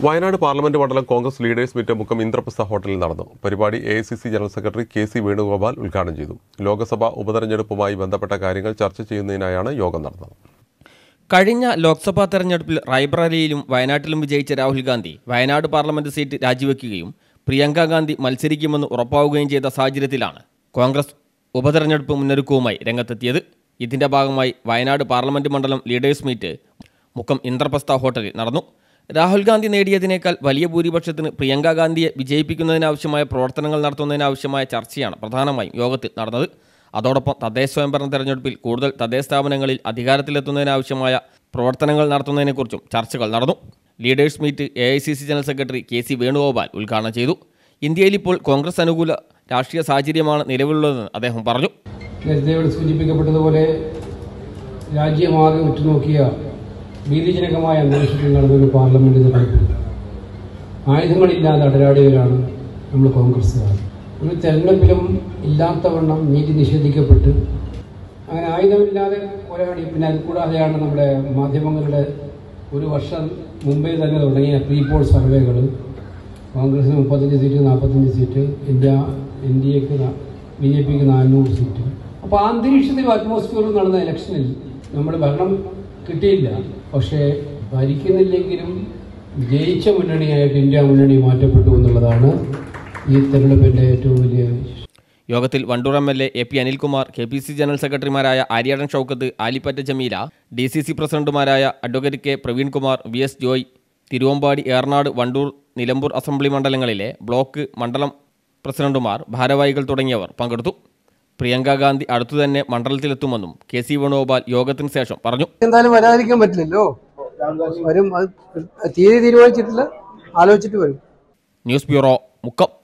Wayanad parliament മണ്ഡലം Congress leaders meet Mukkam Indraprastha ഹോട്ടലിൽ നടന്നു പരിപാടി A general secretary K C Venugopal ഉദ്ഘാടനം ചെയ്തു ലോക്സഭാ ഉപതെരഞ്ഞെടുപ്പുമായി ബന്ധപ്പെട്ട കാര്യങ്ങൾ ചർച്ച ചെയ്യുന്നതിനായാണ് യോഗം നടന്നത് കഴിഞ്ഞ ലോക്സഭാ തെരഞ്ഞെടുപ്പിൽ റായ്ബറേലിയിലും വയനാട്ടിലും വിജയിച്ച രാഹുൽ ഗാന്ധി വയനാട് പാർലമെന്റ് സീറ്റ് രാജിവെക്കുകയും പ്രിയങ്ക ഗാന്ധി മത്സരിക്കുമെന്ന് ഉറപ്പാവുകയും ചെയ്ത സാഹചര്യത്തിലാണ് കോൺഗ്രസ് ഉപതെരഞ്ഞെടുപ്പ് മുന്നൊരുക്കവുമായി രംഗത്തെത്തിയത് ഇതിന്റെ ഭാഗമായി വയനാട് പാർലമെന്റ് മണ്ഡലം ലീഡേഴ്സ് മീറ്റ് മുക്കം ഇന്ദ്രപ്രസ്ഥ ഹോട്ടലിൽ നടന്നു രാഹുൽ ഗാന്ധി നേടിയതിനേക്കാൾ വലിയ ഭൂരിപക്ഷത്തിന് പ്രിയങ്ക ഗാന്ധിയെ വിജയിപ്പിക്കുന്നതിനാവശ്യമായ പ്രവർത്തനങ്ങൾ നടത്തുന്നതിനാവശ്യമായ ചർച്ചയാണ് പ്രധാനമായും യോഗത്തിൽ നടന്നത് അതോടൊപ്പം തദ്ദേശ സ്വയംഭരണ തെരഞ്ഞെടുപ്പിൽ കൂടുതൽ തദ്ദേശ സ്ഥാപനങ്ങളിൽ അധികാരത്തിലെത്തുന്നതിനാവശ്യമായ പ്രവർത്തനങ്ങൾ നടത്തുന്നതിനെക്കുറിച്ചും ചർച്ചകൾ നടന്നു leaders meet A general secretary K C Venugopal ഉദ്ഘാടനം ചെയ്തു ഇന്ത്യയിൽ ഇപ്പോൾ കോൺഗ്രസ് അനുകൂല രാഷ്ട്രീയ സാഹചര്യമാണ് നിലവിലുള്ളതെന്ന് അദ്ദേഹം പറഞ്ഞു നേരത്തെ ഇവിടെ സൂചിപ്പിക്കപ്പെട്ടതുപോലെ രാജ്യമാകെ ഉറ്റുനോക്കിയ ഭീതിജനകമായ അന്തരീക്ഷത്തിൽ നടന്നൊരു പാർലമെന്റ് തെരഞ്ഞെടുപ്പ് ആയുധങ്ങളില്ലാതെ അടരാടിയവരാണ് നമ്മൾ കോൺഗ്രസ്സുകാർ ഒരു തെരഞ്ഞെടുപ്പിലും ഇല്ലാത്തവണ്ണം നീതി നിഷേധിക്കപ്പെട്ട് അങ്ങനെ ആയുധമില്ലാതെ പോരാടി പിന്നെ അത് കൂടാതെയാണ് നമ്മുടെ മാധ്യമങ്ങളുടെ ഒരു വർഷം മുമ്പേ തന്നെ തുടങ്ങിയ പ്രീ പോൾ സർവേകൾ കോൺഗ്രസിന് മുപ്പത്തഞ്ച് സീറ്റ് നാൽപ്പത്തഞ്ച് സീറ്റ് ഇന്ത്യ എൻ ഡി എക്ക് ബി ജെ പിക്ക് നാനൂറ് സീറ്റ് അപ്പോൾ ആ അന്തരീക്ഷത്തിലും അറ്റ്മോസ്ഫിയറിൽ നടന്ന ഇലക്ഷനിൽ നമ്മുടെ ഭരണം കിട്ടിയില്ല പക്ഷേ ഭരിക്കുന്നില്ലെങ്കിലും ജയിച്ച മുന്നണിയായിട്ട് ഇന്ത്യ മുന്നണി മാറ്റപ്പെട്ടു എന്നുള്ളതാണ് ഈ തെരഞ്ഞെടുപ്പിൻ്റെ ഏറ്റവും വലിയ യോഗത്തിൽ Wandoor M L A A P Anilkumar K P C general സെക്രട്ടറിമാരായ Aryadan Shoukath Alippatta Jameela D C C പ്രസിഡന്റുമാരായ advocate K Praveenkumar V S Joy Thiruvambady Ernad Wandoor Nilambur assembly മണ്ഡലങ്ങളിലെ ബ്ലോക്ക് മണ്ഡലം പ്രസിഡന്റുമാർ ഭാരവാഹികൾ തുടങ്ങിയവർ പങ്കെടുത്തു പ്രിയങ്ക ഗാന്ധി അടുത്തുതന്നെ മണ്ഡലത്തിലെത്തുമെന്നും കെ സി വേണുഗോപാൽ യോഗത്തിന് ശേഷം പറഞ്ഞു എന്തായാലും വരാതിരിക്കാൻ പറ്റില്ലല്ലോ വരും അത് തീരെ തീരുമാനിച്ചിട്ടില്ല ആലോചിച്ചിട്ട് വരും ന്യൂസ് ബ്യൂറോ മുക്കം